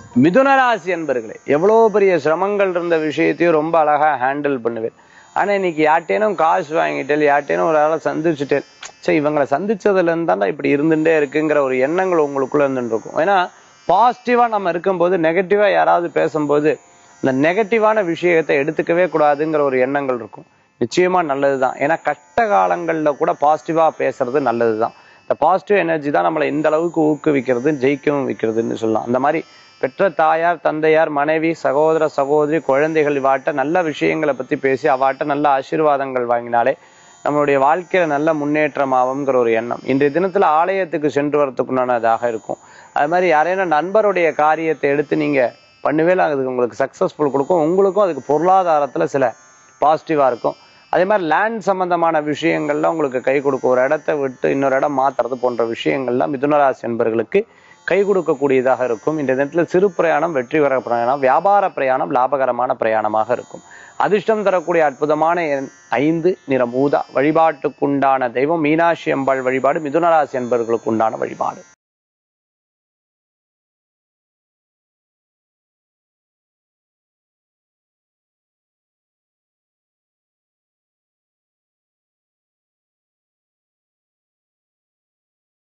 மிதுனராசி என்பர்களே எவ்வளோ பெரிய சிரமங்கள் இருந்த விஷயத்தையும் ரொம்ப அழகா ஹேண்டில் பண்ணுவேன் ஆனா இன்னைக்கு யார்ட்டேனும் காசு வாங்கிட்டேன் யார்ட்டேனும் ஒரு ஆளை சந்திச்சுட்டேன் சரி இவங்களை சந்திச்சதுல இருந்தாண்டா இப்படி இருந்துட்டே இருக்குங்கிற ஒரு எண்ணங்கள் உங்களுக்குள்ள இருந்துட்டு இருக்கும் ஏன்னா பாசிட்டிவா நம்ம இருக்கும்போது நெகட்டிவா யாராவது பேசும்போது இந்த நெகட்டிவான விஷயத்தை எடுத்துக்கவே கூடாதுங்கிற ஒரு எண்ணங்கள் இருக்கும் நிச்சயமா நல்லதுதான் ஏன்னா கஷ்ட காலங்கள்ல கூட பாசிட்டிவா பேசுறது நல்லதுதான் இந்த பாசிட்டிவ் எனர்ஜி தான் நம்மளை இந்த அளவுக்கு ஊக்குவிக்கிறது ஜெயிக்கவும் வைக்கிறதுன்னு சொல்லலாம் அந்த மாதிரி பெற்ற தாயார் தந்தையார் மனைவி சகோதர சகோதரி குழந்தைகள் இவாட்ட நல்ல விஷயங்களை பத்தி பேசி அவாட்ட நல்ல ஆசீர்வாதங்கள் வாங்கினாலே நம்மளுடைய வாழ்க்கையில நல்ல முன்னேற்றமாகுங்கிற ஒரு எண்ணம் இன்றைய தினத்துல ஆலயத்துக்கு சென்று வரத்துக்குண்டானதாக இருக்கும் அது மாதிரி யாரேனும் நண்பருடைய காரியத்தை எடுத்து நீங்க பண்ணுவேல அதுக்கு உங்களுக்கு சக்சஸ்ஃபுல் கொடுக்கும் உங்களுக்கும் அதுக்கு பொருளாதாரத்துல சில பாசிட்டிவா இருக்கும் அதே மாதிரி லேண்ட் சம்பந்தமான விஷயங்கள்ல உங்களுக்கு கை கொடுக்கும் ஒரு இடத்த விட்டு இன்னொரு இடம் மாத்துறது போன்ற விஷயங்கள்லாம் மிதுனராசி என்பர்களுக்கு கை கொடுக்கக்கூடியதாக இருக்கும் இந்த தினத்துல சிறு பிரயாணம் வெற்றிகர பிரயாணம் வியாபார பிரயாணம் லாபகரமான பிரயாணமாக இருக்கும் அதிர்ஷ்டம் தரக்கூடிய அற்புதமான எண் ஐந்து நிறம் ஊதா வழிபாட்டுக்குண்டான தெய்வம் மீனாட்சி அம்பாள் வழிபாடு மிதுனராசி என்பவர்களுக்கு உண்டான வழிபாடு